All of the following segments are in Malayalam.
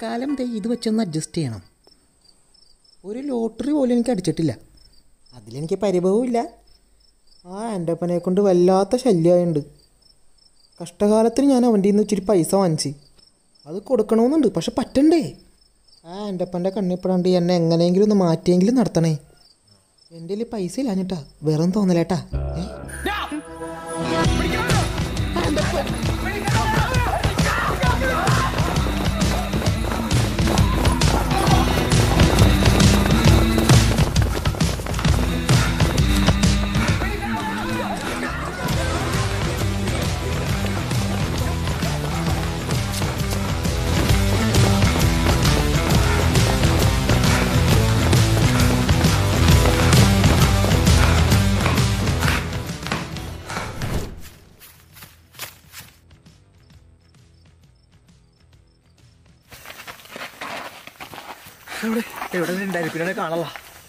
തൽക്കാലം ദേ ഇത് വെച്ചൊന്ന് അഡ്ജസ്റ്റ് ചെയ്യണം ഒരു ലോട്ടറി പോലും എനിക്ക് അടിച്ചിട്ടില്ല അതിലെനിക്ക് പരിഭവമില്ല ആ എൻ്റെ അപ്പനെ കൊണ്ട് വല്ലാത്ത ശല്യമായുണ്ട് കഷ്ടകാലത്തിന് ഞാൻ അവൻ്റെ നിന്ന് ഇച്ചിരി പൈസ വാങ്ങിച്ച് അത് കൊടുക്കണമെന്നുണ്ട് പക്ഷെ പറ്റണ്ടേ ആ എൻ്റെ അപ്പൻ്റെ കണ്ണിപ്പെടാണ്ട് എന്നെ എങ്ങനെയെങ്കിലും ഒന്ന് മാറ്റിയെങ്കിലും നടത്തണേ എൻ്റെ കയ്യിൽ പൈസ ഇല്ലാഞ്ഞിട്ടാ വെറും തോന്നലേട്ടാ ഏ എവിടെ എവിടെ ഉണ്ടായിരുന്നു പിന്നെ കാണാനുള്ള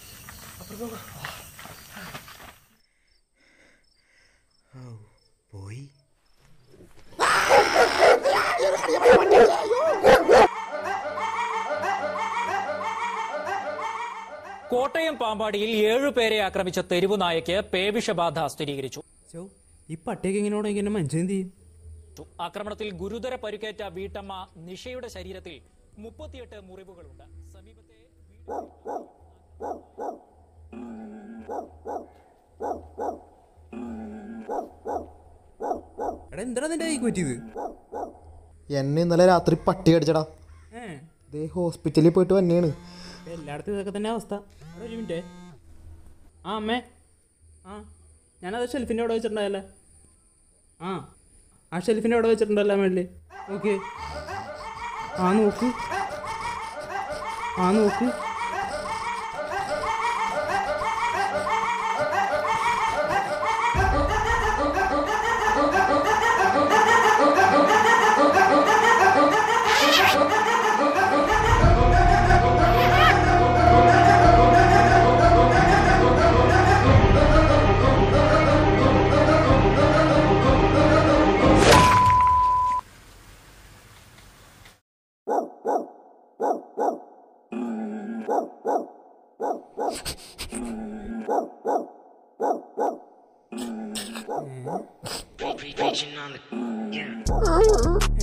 പോയി കോട്ടയം പാമ്പാടിയിൽ ഏഴുപേരെ ആക്രമിച്ച തെരുവു നായയ്ക്ക് പേവിഷബാധ സ്ഥിരീകരിച്ചു ചോ ഈ പട്ടിയൊക്കെ ഇങ്ങനെയോടെ ഇങ്ങനെ മനുഷ്യൻ ചെയ്യും ആക്രമണത്തിൽ ഗുരുതര പരിക്കേറ്റ വീട്ടമ്മ നിഷയുടെ ശരീരത്തിൽ മുപ്പത്തിയെട്ട് മുറിവുകളുണ്ട് സമീപത്തെ എടാ എന്താ നിന്റെ കൈക്ക് പറ്റിയത് എന്നെ ഇന്നലെ രാത്രി പട്ടി അടിച്ചടാ ഏ ദേ ഹോസ്പിറ്റലിൽ പോയിട്ട് വന്നെയാണ് ഇപ്പൊ എല്ലായിടത്തും ഇതൊക്കെ തന്നെ അവസ്ഥ എടാ ഒരു മിനിറ്റ് ആ അമ്മേ ആ ഞാനത് ഷെൽഫിൻ്റെ അവിടെ വെച്ചിട്ടുണ്ടായല്ലേ ആ ആ ഷെൽഫിൻ്റെ അവിടെ വെച്ചിട്ടുണ്ടല്ലോ മേളിൽ നോക്ക് ആ നോക്ക് ആ നോക്ക് Preaching on the yeah.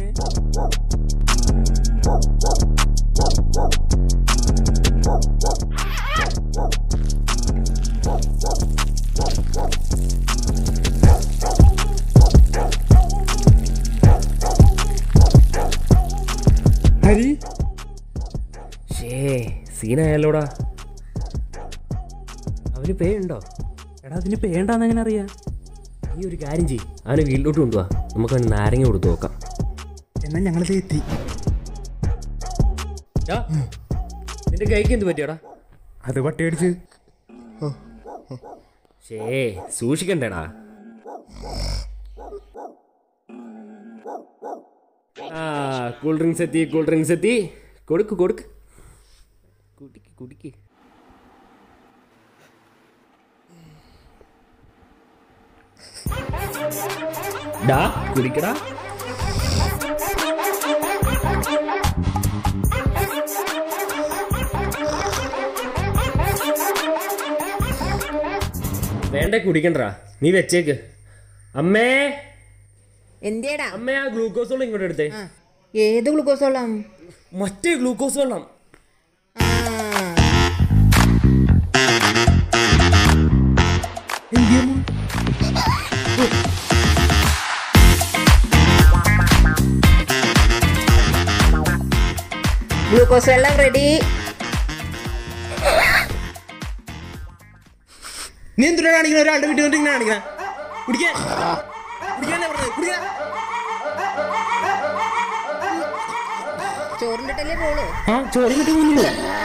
Hari ഷേ സീനായല്ലോടാ അവന് പേ ഉണ്ടോ എടാ അതിന് പേണ്ടാന്ന് എങ്ങനെ അറിയാം നീ ഒരു കാര്യം ചെയ്യ് അവനെ വീട്ടിലോട്ട് കൊണ്ടുപോവാ നമുക്ക് അവന് നാരങ്ങ കൊടുത്ത് നോക്കാം എന്നാൽ ഞങ്ങളിത് എത്തി ടാ, നിന്റെ കൈക്ക് എന്ത് പറ്റിയോടാ അത് പട്ടി അടിച്ച് ഷേ സൂക്ഷിക്കണ്ടേടാ ആ കൂൾ ഡ്രിങ്ക്സ് എത്തി കൂൾ ഡ്രിങ്ക്സ് എത്തി കൊടുക്ക് കൊടുക്ക് കുടിക്ക് കുടിക്ക് ഡാ കുടിക്കടാ വേണ്ട കുടിക്കണ്ടാ നീ വെച്ചേക്ക് അമ്മേ എന്തേടാ അമ്മേ ആ ഗ്ലൂക്കോസ് വെള്ളം ഇങ്ങോട്ട് എടുത്തേ ഏത് ഗ്ലൂക്കോസ് വെള്ളം മറ്റേ ഗ്ലൂക്കോസ് വെള്ളം ഗ്ലൂക്കോസ് വെള്ളം റെഡി നീ എന്തിനാ കാണിക്കുന്നത് ഒരാളുടെ വീട്ടിൽ വന്നിട്ട് ഇങ്ങനെ കാണിക്കണം കുടിക്കാൻ കുടിക്കാനേ പറഞ്ഞത് കുടിക്കാൻ ചോറിൻ്റെ ഇട്ടല്ലേ പോളൂ ആ ചോറി കിട്ടി പോകുന്നു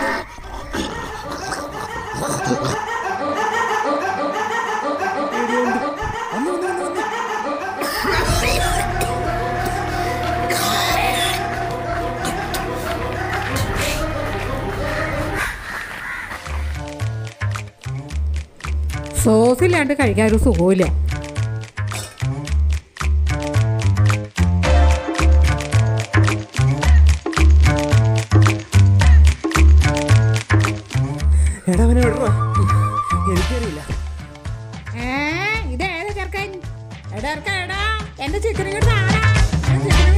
സോസില്ലാണ്ട് കഴിക്കാൻ ഒരു സുഖമില്ല എടാ അവനെ വിടറോ എനിക്കറിയില്ല ഏ ഇത് ഏതാ ചെറുക്കൻ എടാ ചെറുക്കൻ, എടാ എന്റെ ചിക്കൻ ഇങ്ങോട്ട് താടാ. എന്റെ chicken